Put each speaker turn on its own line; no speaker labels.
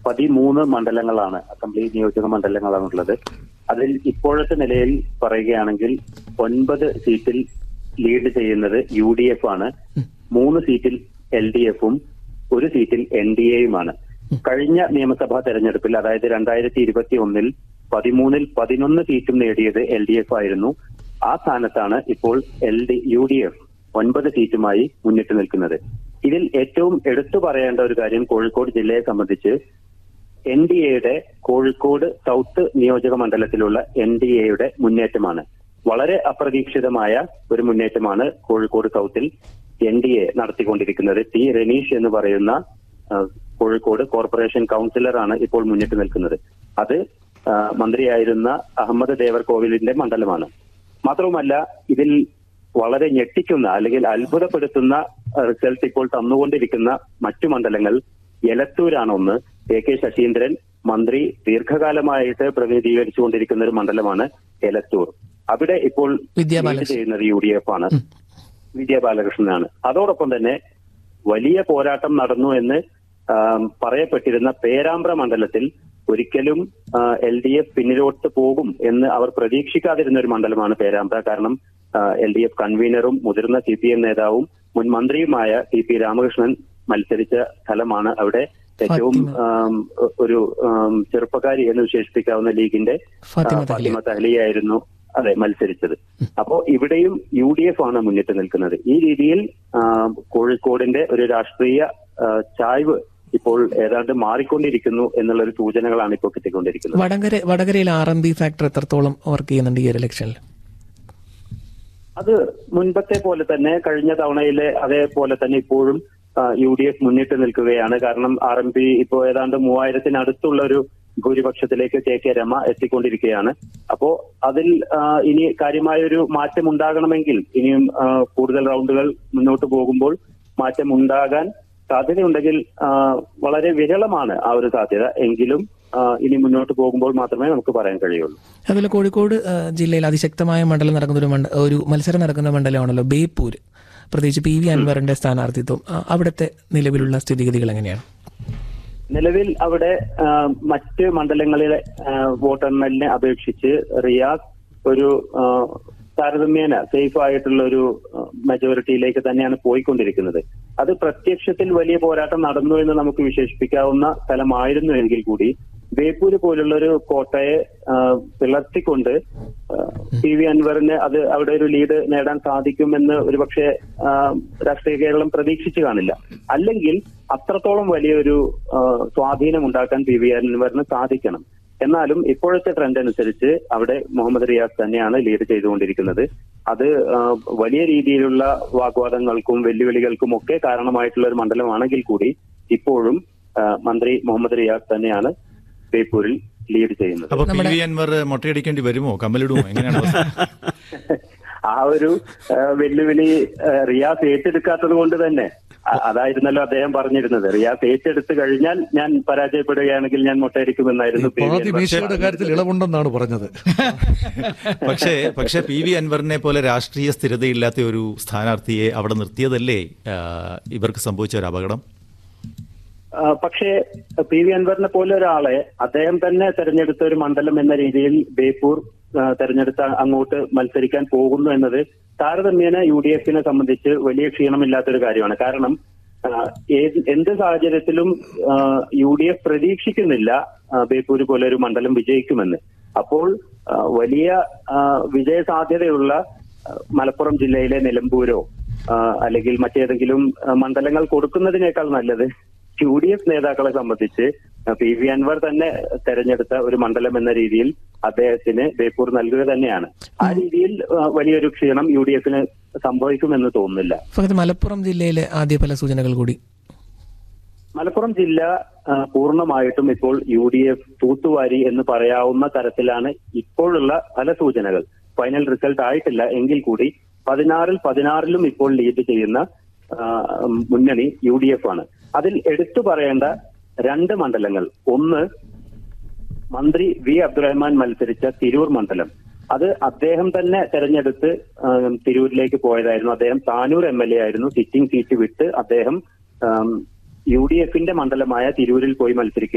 പതിമൂന്ന് മണ്ഡലങ്ങളാണ് അസംബ്ലി നിയോജക മണ്ഡലങ്ങളാണുള്ളത് അതിൽ ഇപ്പോഴത്തെ നിലയിൽ പറയുകയാണെങ്കിൽ ഒൻപത് സീറ്റിൽ ലീഡ് ചെയ്യുന്നത് യു ഡി എഫ് ആണ് മൂന്ന് സീറ്റിൽ എൽ ഡി എഫും ഒരു സീറ്റിൽ എൻ ഡി എയുമാണ് കഴിഞ്ഞ നിയമസഭാ തെരഞ്ഞെടുപ്പിൽ അതായത് രണ്ടായിരത്തി ഇരുപത്തി ഒന്നിൽ പതിമൂന്നിൽ പതിനൊന്ന് സീറ്റും നേടിയത് എൽ ഡി എഫ് ആയിരുന്നു ആ സ്ഥാനത്താണ് ഇപ്പോൾ L D U D F ഒൻപത് സീറ്റുമായി മുന്നിട്ട് നിൽക്കുന്നത് ഇതിൽ ഏറ്റവും എടുത്തു പറയേണ്ട ഒരു കാര്യം കോഴിക്കോട് ജില്ലയെ സംബന്ധിച്ച് എൻ ഡി എയുടെ കോഴിക്കോട് സൗത്ത് നിയോജക മണ്ഡലത്തിലുള്ള എൻ ഡി എയുടെ മുന്നേറ്റമാണ് വളരെ അപ്രതീക്ഷിതമായ ഒരു മുന്നേറ്റമാണ് കോഴിക്കോട് സൗത്തിൽ എൻ ഡി എ നടത്തിക്കൊണ്ടിരിക്കുന്നത് ടി റനീഷ് എന്ന് പറയുന്ന ആ, കോഴിക്കോട് കോർപ്പറേഷൻ കൗൺസിലറാണ് ഇപ്പോൾ മുന്നിട്ട് നിൽക്കുന്നത് അത് ആ, മന്ത്രിയായിരുന്ന അഹമ്മദ് ദേവർ കോവിലിന്റെ മണ്ഡലമാണ് മാത്രവുമല്ല ഇതിൽ വളരെ ഞെട്ടിക്കുന്ന അല്ലെങ്കിൽ അത്ഭുതപ്പെടുത്തുന്ന റിസൾട്ട് ഇപ്പോൾ തന്നുകൊണ്ടിരിക്കുന്ന മറ്റു മണ്ഡലങ്ങൾ എലത്തൂരാണ് ഒന്ന് എ കെ ശശീന്ദ്രൻ മന്ത്രി ദീർഘകാലമായിട്ട് പ്രതിനിധീകരിച്ചുകൊണ്ടിരിക്കുന്ന ഒരു മണ്ഡലമാണ് എലത്തൂർ അവിടെ ഇപ്പോൾ
വിദ്യാ
lead
ബാലകൃഷ്ണൻ.
ചെയ്യുന്നത് യു ഡി എഫ് ആണ് വിദ്യാ ബാലകൃഷ്ണനാണ് അതോടൊപ്പം തന്നെ വലിയ പോരാട്ടം നടന്നു എന്ന് ആം, പറയപ്പെട്ടിരുന്ന പേരാമ്പ്ര മണ്ഡലത്തിൽ ഒരിക്കലും എൽ ഡി എഫ് പിന്നിലോട്ട് പോകും എന്ന് അവർ പ്രതീക്ഷിക്കാതിരുന്ന ഒരു മണ്ഡലമാണ് പേരാമ്പ്ര കാരണം എൽ ഡി എഫ് കൺവീനറും മുതിർന്ന സി പി എം നേതാവും മുൻ മന്ത്രിയുമായ ടി പി രാമകൃഷ്ണൻ മത്സരിച്ച സ്ഥലമാണ് അവിടെ ഏറ്റവും
ഫാത്തിമ.
ആം, ഒരു ആം, ചെറുപ്പക്കാരി എന്ന് വിശേഷിപ്പിക്കാവുന്ന ലീഗിന്റെ
ഫാത്തിമ
ആ,
തഹ്ലിയ.
ഫാത്തിമ തഹ്ലിയായിരുന്നു അതെ മത്സരിച്ചത് അപ്പോ ഇവിടെയും യു ഡി എഫ് ആണ് മുന്നിട്ട് നിൽക്കുന്നത് ഈ രീതിയിൽ ആ, കോഴിക്കോടിന്റെ ഒരു രാഷ്ട്രീയ ആ, ചായ്വ് ഇപ്പോൾ ഏതാണ്ട് മാറിക്കൊണ്ടിരിക്കുന്നു എന്നുള്ള ഒരു സൂചനകളാണ് ഇപ്പോൾ കിട്ടിക്കൊണ്ടിരിക്കുന്നത്
വടകര വടകരയിൽ ആർ എം ബി ഫാക്ടർ എത്രത്തോളം വർക്ക് ചെയ്യുന്നുണ്ട് ഈ ഒരു ഇലക്ഷനിൽ
അത് മുൻപത്തെ പോലെ തന്നെ കഴിഞ്ഞ തവണയിലെ അതേപോലെ തന്നെ ഇപ്പോഴും യു ഡി എഫ് മുന്നിട്ട് നിൽക്കുകയാണ് കാരണം ആർ എം പി ഇപ്പോൾ ഏതാണ്ട് മൂവായിരത്തിനടുത്തുള്ള ഒരു ഭൂരിപക്ഷത്തിലേക്ക് കെ കെ രമ എത്തിക്കൊണ്ടിരിക്കുകയാണ് അപ്പോ അതിൽ ആ, ഇനി കാര്യമായൊരു മാറ്റം ഉണ്ടാകണമെങ്കിൽ ഇനിയും ആ, കൂടുതൽ റൗണ്ടുകൾ മുന്നോട്ട് പോകുമ്പോൾ മാറ്റം ഉണ്ടാകാൻ സാധ്യതയുണ്ടെങ്കിൽ ആ, വളരെ വിരളമാണ് ആ ഒരു സാധ്യത എങ്കിലും ആ, ഇനി മുന്നോട്ട് പോകുമ്പോൾ മാത്രമേ നമുക്ക് പറയാൻ കഴിയുള്ളൂ
അതുപോലെ കോഴിക്കോട് ആ, ജില്ലയിൽ അതിശക്തമായ മണ്ഡലം നടക്കുന്ന ഒരു മണ്ഡ ഒരു മത്സരം നടക്കുന്ന മണ്ഡലമാണല്ലോ ബേപ്പൂർ പ്രത്യേകിച്ച് പി വി അൻവറിന്റെ സ്ഥാനാർത്ഥിത്വം ആ, അവിടുത്തെ നിലവിലുള്ള സ്ഥിതിഗതികൾ എങ്ങനെയാണ്
നിലവിൽ അവിടെ ആ, മറ്റ് മണ്ഡലങ്ങളിലെ ആ, വോട്ടെണ്ണലിനെ അപേക്ഷിച്ച് റിയാസ് ഒരു ആ, താരതമ്യേന സേഫ് ആയിട്ടുള്ള ഒരു ആ, മെജോറിറ്റിയിലേക്ക് തന്നെയാണ് പോയിക്കൊണ്ടിരിക്കുന്നത് അത് പ്രത്യക്ഷത്തിൽ വലിയ പോരാട്ടം നടന്നു എന്ന് നമുക്ക് വിശേഷിപ്പിക്കാവുന്ന സ്ഥലമായിരുന്നു എങ്കിൽ കൂടി ബേപ്പൂര് പോലുള്ള ഒരു കോട്ടയെ ആ, പിളർത്തിക്കൊണ്ട് ആ, പി വി അൻവറിന് അത് അവിടെ ഒരു ലീഡ് നേടാൻ സാധിക്കുമെന്ന് ഒരുപക്ഷെ ആ, രാഷ്ട്രീയ കേരളം പ്രതീക്ഷിച്ചു കാണില്ല അല്ലെങ്കിൽ അത്രത്തോളം വലിയൊരു ആ, സ്വാധീനം ഉണ്ടാക്കാൻ പി വി അൻവറിന് സാധിക്കണം എന്നാലും ഇപ്പോഴത്തെ ട്രെൻഡ് അനുസരിച്ച് അവിടെ മുഹമ്മദ് റിയാസ് തന്നെയാണ് ലീഡ് ചെയ്തുകൊണ്ടിരിക്കുന്നത് അത് ആ, വലിയ രീതിയിലുള്ള വാഗ്വാദങ്ങൾക്കും വെല്ലുവിളികൾക്കും ഒക്കെ കാരണമായിട്ടുള്ള ഒരു മണ്ഡലമാണെങ്കിൽ കൂടി ഇപ്പോഴും ആ, മന്ത്രി മുഹമ്മദ് റിയാസ് തന്നെയാണ് ബേപ്പൂരിൽ ലീഡ് ചെയ്യുന്നത്
അപ്പൊ പി വി അൻവർ മൊട്ടയടിക്കേണ്ടി വരുമോ കമ്മലിടുമോ എങ്ങനെയാണ് അവസ്ഥ?
ആ ഒരു ആ, വെല്ലുവിളി ആ, റിയാസ് ഏറ്റെടുക്കാത്തത് കൊണ്ട് തന്നെ അ- അതായിരുന്നല്ലോ അദ്ദേഹം പറഞ്ഞിരുന്നത് റിയാസ് ഏറ്റെടുത്ത് കഴിഞ്ഞാൽ ഞാൻ പരാജയപ്പെടുകയാണെങ്കിൽ ഞാൻ മുട്ടയടിക്കുമെന്നായിരുന്നു പി വി
പാതി
അൻവർ
മീശയുടെ കാര്യത്തിൽ ഇളവുണ്ടെന്നാണ് പറഞ്ഞത്
പക്ഷേ പക്ഷേ പി വി അൻവറിനെ പോലെ രാഷ്ട്രീയ സ്ഥിരതയില്ലാത്ത ഒരു സ്ഥാനാർത്ഥിയെ അവിടെ നിർത്തിയതല്ലേ ആ, ഇവർക്ക് സംഭവിച്ച ഒരു അപകടം
ആ, പക്ഷേ പി വി അൻവറിനെ പോലെ ഒരാളെ അദ്ദേഹം തന്നെ തെരഞ്ഞെടുത്ത ഒരു മണ്ഡലം എന്ന രീതിയിൽ ബേപ്പൂർ ആ, തെരഞ്ഞെടുത്ത അങ്ങോട്ട് മത്സരിക്കാൻ പോകുന്നു എന്നത് താരതമ്യേന യു ഡി എഫിനെ സംബന്ധിച്ച് വലിയ ക്ഷീണമില്ലാത്തൊരു കാര്യമാണ് കാരണം ആ, ഏത് എന്ത് സാഹചര്യത്തിലും യു ഡി എഫ് പ്രതീക്ഷിക്കുന്നില്ല ആ, ബേപ്പൂര് പോലെ ഒരു മണ്ഡലം വിജയിക്കുമെന്ന് അപ്പോൾ ആ, വലിയ ആ, വിജയ സാധ്യതയുള്ള ആ, മലപ്പുറം ജില്ലയിലെ നിലമ്പൂരോ ആ, അല്ലെങ്കിൽ മറ്റേതെങ്കിലും ആ, മണ്ഡലങ്ങൾ കൊടുക്കുന്നതിനേക്കാൾ നല്ലത് യു ഡി എഫ് നേതാക്കളെ സംബന്ധിച്ച് ആ, പി വി അൻവർ തന്നെ തെരഞ്ഞെടുത്ത ഒരു മണ്ഡലം എന്ന രീതിയിൽ അദ്ദേഹത്തിന് ബേപ്പൂർ നൽകുക തന്നെയാണ് ആ രീതിയിൽ ആ, വലിയൊരു ക്ഷീണം യു ഡി എഫിന് സംഭവിക്കുമെന്ന് തോന്നുന്നില്ല
ഫഹദ് മലപ്പുറം ജില്ലയിലെ ആദ്യ ഫല സൂചനകൾ കൂടി
മലപ്പുറം ജില്ല ആ, പൂർണ്ണമായിട്ടും ഇപ്പോൾ യു ഡി എഫ് തൂത്തുവാരി എന്ന് പറയാവുന്ന തരത്തിലാണ് ഇപ്പോഴുള്ള പല സൂചനകൾ ഫൈനൽ റിസൾട്ട് ആയിട്ടില്ല എങ്കിൽ കൂടി പതിനാറിൽ പതിനാറിലും ഇപ്പോൾ ലീഡ് ചെയ്യുന്ന ആ, മുന്നണി യു ഡി എഫ് ആണ് അതിൽ എടുത്തു പറയേണ്ട രണ്ട് മണ്ഡലങ്ങൾ ഒന്ന് മന്ത്രി വി അബ്ദുറഹ്മാൻ മത്സരിച്ച തിരൂർ മണ്ഡലം അത് അദ്ദേഹം തന്നെ തെരഞ്ഞെടുത്ത് ആ, തിരൂരിലേക്ക് പോയതായിരുന്നു അദ്ദേഹം താനൂർ എം എൽ എ ആയിരുന്നു സിറ്റിംഗ് സീറ്റ് വിട്ട് അദ്ദേഹം യു ഡി എഫിന്റെ മണ്ഡലമായ തിരൂരിൽ പോയി മത്സരിക്കുക